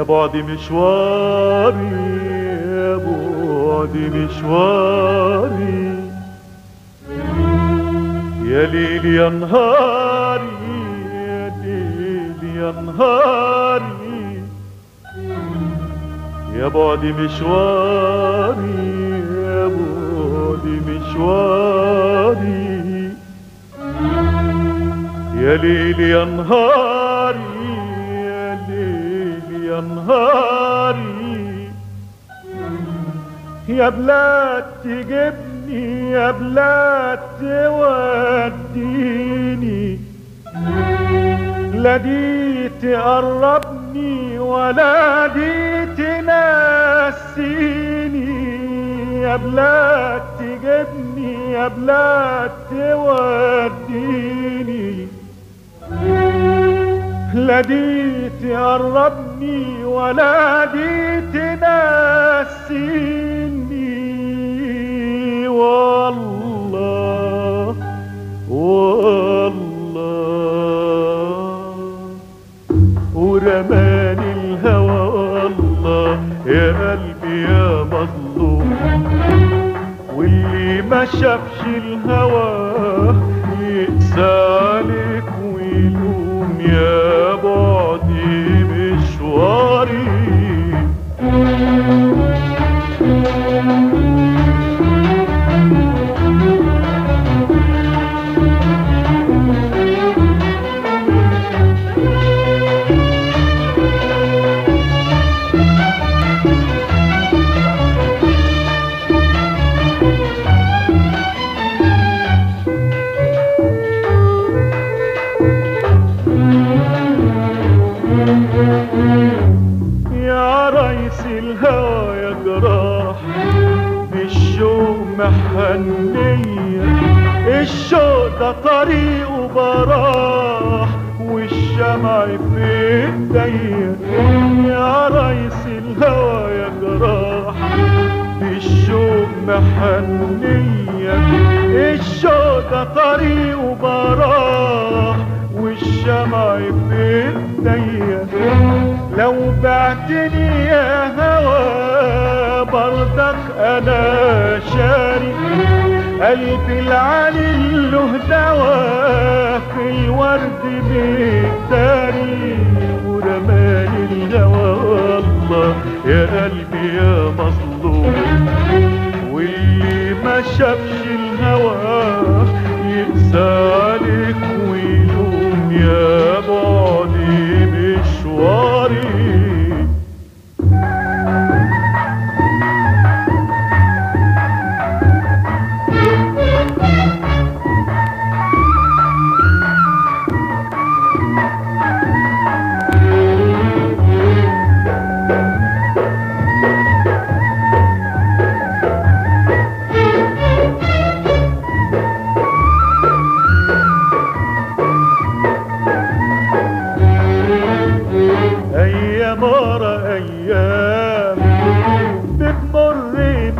بعد مشواري يا بعد مشواري يا ليل يا نهاري يا ليل يا نهاري يا بعد مشواري يا بعد مشواري يا ليل يا نهاري يا ليل يا نهاري يا بلاد تجيبني يا بلاد توديني لا دي تقربني ولا دي تنسيني يا بلاد تجيبني يا بلاد توديني لا دي تقربني ولا دي تنسيني والله والله ورماني الهوى والله يا قلبي يا مظلوم واللي ما شافش الهوى يقسى عليك ويلوم يا بعدي مشواري يا ريس الهوى يا جراح بالشوق محنية الشوق ده طريقه براح والشمع في ايديا يا ريس الهوى يا جراح بالشوق محنية الشوق ده طريقه براح والشمع في ايديا لو بعتني يا هوى برضك انا شاري قلبي العلي له دوا في الورد بالداري ورماني الهوى والله يا قلبي يا مظلوم واللي ما شافش الهوى يقسى عليك ويلوم يا بعدي مشواري ايام ورا ايام بتمر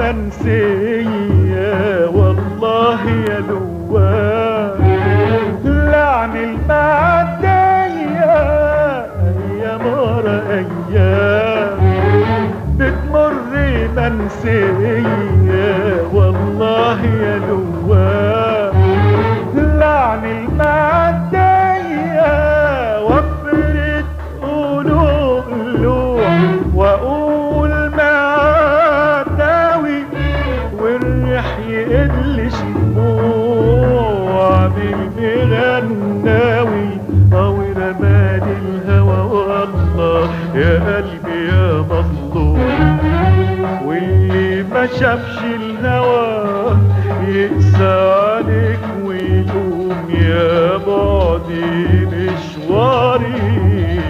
منسية والله يا لوام لعن المعدية ايام ورا ايام بتمر منسية والله يا لوام لعن المعدية وفرت قلوب واقول معداوي والريح يقل شموع بالمغناوي او رماني الهوى والله يا قلبي يا مظلوم واللي ما شافش الهوى يقسى عليك ويلوم يا بعدي مشواري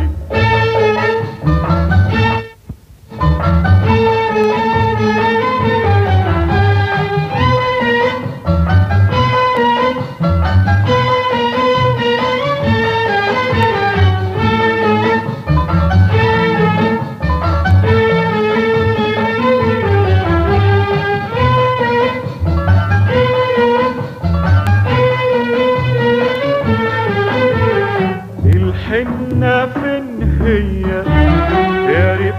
الحنة فين هي يا ريت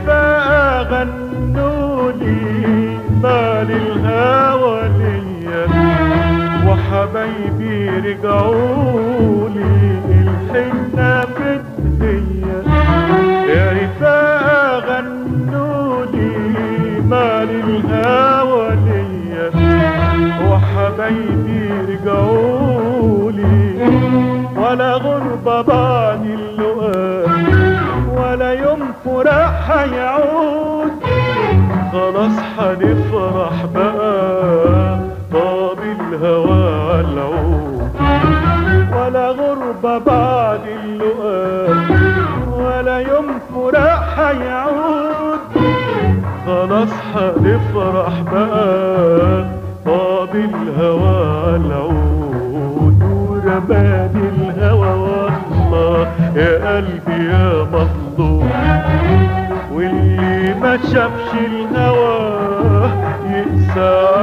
مال الهوى ليا وحبايبي رجعولي الحنة بدية يا رفاقة غنولي مال الهوى ليا وحبايبي رجعولي ولا غربة بعد اللقاء ولا يوم فراق هيعود خلاص هنفرح بقى طاب الهوى عالعود ولا غربة بعد اللقاء ولا يوم فراق هيعود خلاص هنفرح بقى طاب الهوى عالعود ورماني الهوى والله يا قلبي يا مظلوم واللي ما شافش الهوى يقسى